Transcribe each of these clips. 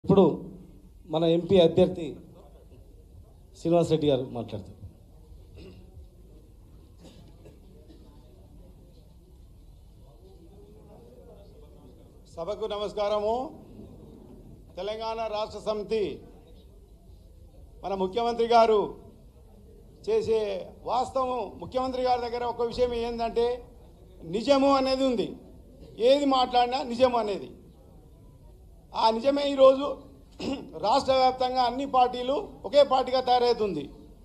ఇప్పుడు మన ఎంపీ అభ్యర్థి శ్రీనివాస్ రెడ్డి గారు మాట్లాడతారు సభకు నమస్కారము తెలంగాణ రాష్ట్ర సమితి మన ముఖ్యమంత్రి గారు చేసే వాస్తవం ముఖ్యమంత్రి గారి దగ్గర ఒక విషయం ఏంటంటే నిజము అనేది ఉంది ఏది మాట్లాడినా నిజం అనేది ఆ నిజమే ఈరోజు రాష్ట్ర వ్యాప్తంగా అన్ని పార్టీలు ఒకే పార్టీగా తయారవుతుంది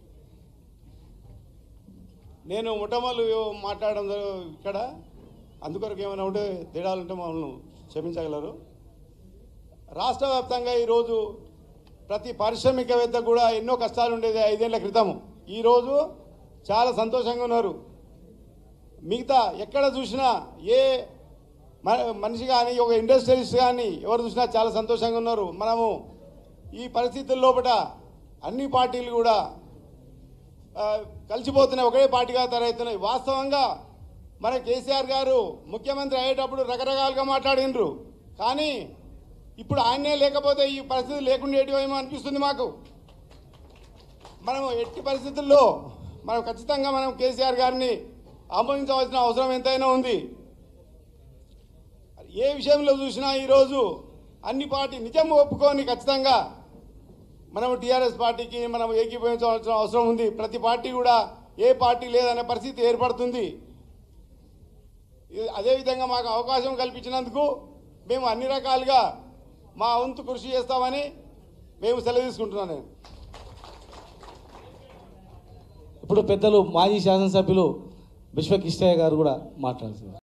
నేను ముఠమలు మాట్లాడడం జరు- ఇక్కడ అందుకొరకు ఏమైనా ఉంటే తేడాలు ఉంటే మమ్మల్ని క్షమించగలరు రాష్ట్ర వ్యాప్తంగా ఈరోజు ప్రతి పారిశ్రామికవేత్త కూడా ఎన్నో కష్టాలు ఉండేది ఐదేళ్ల క్రితం ఈరోజు చాలా సంతోషంగా ఉన్నారు మిగతా ఎక్కడ చూసినా ఏ మ- మనిషి కానీ ఒక ఇండస్ట్రియలిస్ట్ కానీ ఎవరు చూసినా చాలా సంతోషంగా ఉన్నారు మనము ఈ పరిస్థితుల లోపల అన్ని పార్టీలు కూడా ఆ, కలిసిపోతున్నాయి ఒకే పార్టీగా తయారవుతున్నాయి వాస్తవంగా మన కేసీఆర్ గారు ముఖ్యమంత్రి అయ్యేటప్పుడు రకరకాలుగా మాట్లాడినరు కానీ ఇప్పుడు ఆయనే లేకపోతే ఈ పరిస్థితి లేకుండా ఏమో అనిపిస్తుంది మాకు మనం ఎట్టి పరిస్థితుల్లో మనం ఖచ్చితంగా మనం కేసీఆర్ గారిని ఆమోదించవలసిన అవసరం ఎంతైనా ఉంది ఏ విషయంలో చూసినా ఈరోజు అన్ని పార్టీ నిజం ఒప్పుకొని ఖచ్చితంగా మనం టీఆర్ఎస్ పార్టీకి మనం ఏకీభవించవలసిన అవసరం ఉంది ప్రతి పార్టీ కూడా ఏ పార్టీ లేదనే పరిస్థితి ఏర్పడుతుంది ఇది- అదేవిధంగా మాకు అవకాశం కల్పించినందుకు మేము అన్ని రకాలుగా మా వంతు కృషి చేస్తామని మేము సెలవు తీసుకుంటున్నాను నేను ఇప్పుడు పెద్దలు మాజీ శాసనసభ్యులు విశ్వకిష్టయ్య గారు కూడా మాట్లాడుతున్నారు